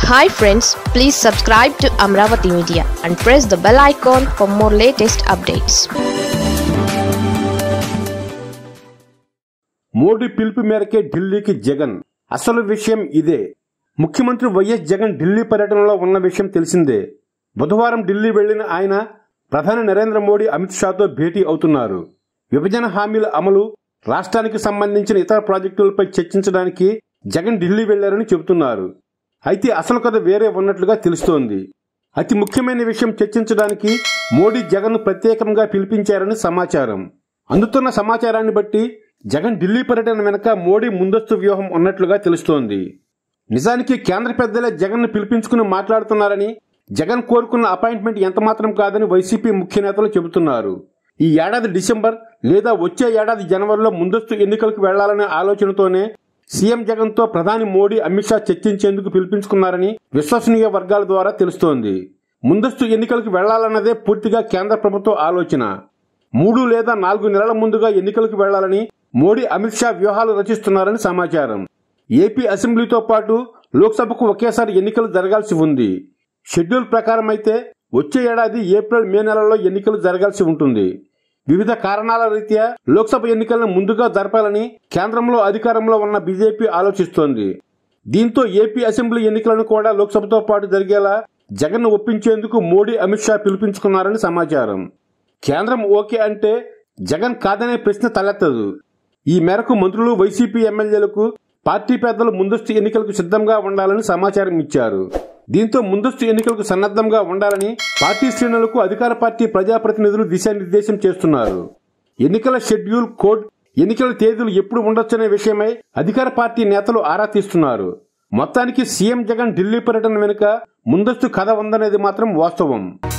hi friends please subscribe to Amaravati Media and press the bell icon for more latest updates Modi పిలుపు మేరకే ఢిల్లీకి జగన్ అసలు విషయం ఇదే ముఖ్యమంత్రి వైఎస్ జగన్ ఢిల్లీ పర్యటనలో ఉన్న విషయం తెలిసిందే బుధవారం ఢిల్లీ వెళ్లిన ఆయన ప్రధాని నరేంద్ర మోడీ అమిత్ షాతో భేటీ అవుతున్నారు విభజన హామీల అమలు రాష్ట్రానికి సంబంధించిన ఇతర ప్రాజెక్టులపై చర్చించడానికి జగన్ ఢిల్లీ వెళ్లారని చెబుతున్నారు అయితే అసలు కథ వేరే ఉన్నట్లుగా తెలుస్తోంది అతి ముఖ్యమైన విషయం చర్చించడానికి మోడీ జగన్ ప్రత్యేకంగా పిలిపించారని సమాచారం అందుతున్న సమాచారాన్ని బట్టి జగన్ ఢిల్లీ పర్యటన వెనుక మోడీ ముందస్తు వ్యూహం ఉన్నట్లుగా తెలుస్తోంది నిజానికి కేంద్ర పెద్దలే జగన్ పిలిపించుకుని మాట్లాడుతున్నారని జగన్ కోరుకున్న అపాయింట్మెంట్ ఎంతమాత్రం కాదని వైసీపీ ముఖ్య నేతలు చెబుతున్నారు ఈ ఏడాది డిసెంబర్ లేదా వచ్చే ఏడాది జనవరిలో ముందస్తు ఎన్నికలకు వెళ్లాలనే ఆలోచనతోనే సీఎం జగన్ తో ప్రధాని మోడీ అమిత్ షా చర్చించేందుకు పిలిపించుకున్నారని విశ్వసనీయ వర్గాల ద్వారా తెలుస్తోంది ముందస్తు ఎన్నికలకు వెళ్లాలన్నదే పూర్తిగా కేంద్ర ప్రభుత్వ ఆలోచన మూడు లేదా నాలుగు నెలల ముందుగా ఎన్నికలకు వెళ్లాలని మోడీ అమిత్ షా వ్యూహాలు రచిస్తున్నారని సమాచారం ఏపీ అసెంబ్లీతో పాటు లోక్సభకు ఒకేసారి ఎన్నికలు జరగాల్సి ఉంది షెడ్యూల్ ప్రకారం అయితే వచ్చే ఏడాది ఏప్రిల్ మే నెలలో ఎన్నికలు జరగాల్సి ఉంటుంది వివిధ కారణాల రీత్యా లోక్సభ ఎన్నికలను ముందుగా జరపాలని కేంద్రంలో అధికారంలో ఉన్న బీజేపీ ఆలోచిస్తోంది దీంతో ఏపీ అసెంబ్లీ ఎన్నికలను కూడా లోక్సభతో పాటు జరిగేలా జగన్ ఒప్పించేందుకు మోడీ అమిత్ షా పిలుపుంచుకున్నారని సమాచారం కేంద్రం ఓకే అంటే జగన్ కాదనే ప్రశ్న తలెత్తదు ఈ మేరకు మంత్రులు వైసీపీ ఎమ్మెల్యేలకు పార్టీ పెద్దలు ముందస్తు ఎన్నికలకు సిద్ధంగా ఉండాలని సమాచారం ఇచ్చారు దీంతో ముందస్తు ఎన్నికలకు సన్నద్ధంగా ఉండాలని పార్టీ శ్రేణులకు అధికార పార్టీ ప్రజాప్రతినిధులు దిశానిర్దేశం చేస్తున్నారు ఎన్నికల షెడ్యూల్ కోడ్ ఎన్నికల తేదీలు ఎప్పుడు ఉండొచ్చనే విషయమై అధికార పార్టీ నేతలు ఆరా తీస్తున్నారు మొత్తానికి సీఎం జగన్ ఢిల్లీ పర్యటన వెనుక ముందస్తు కథ ఉందనేది మాత్రం వాస్తవం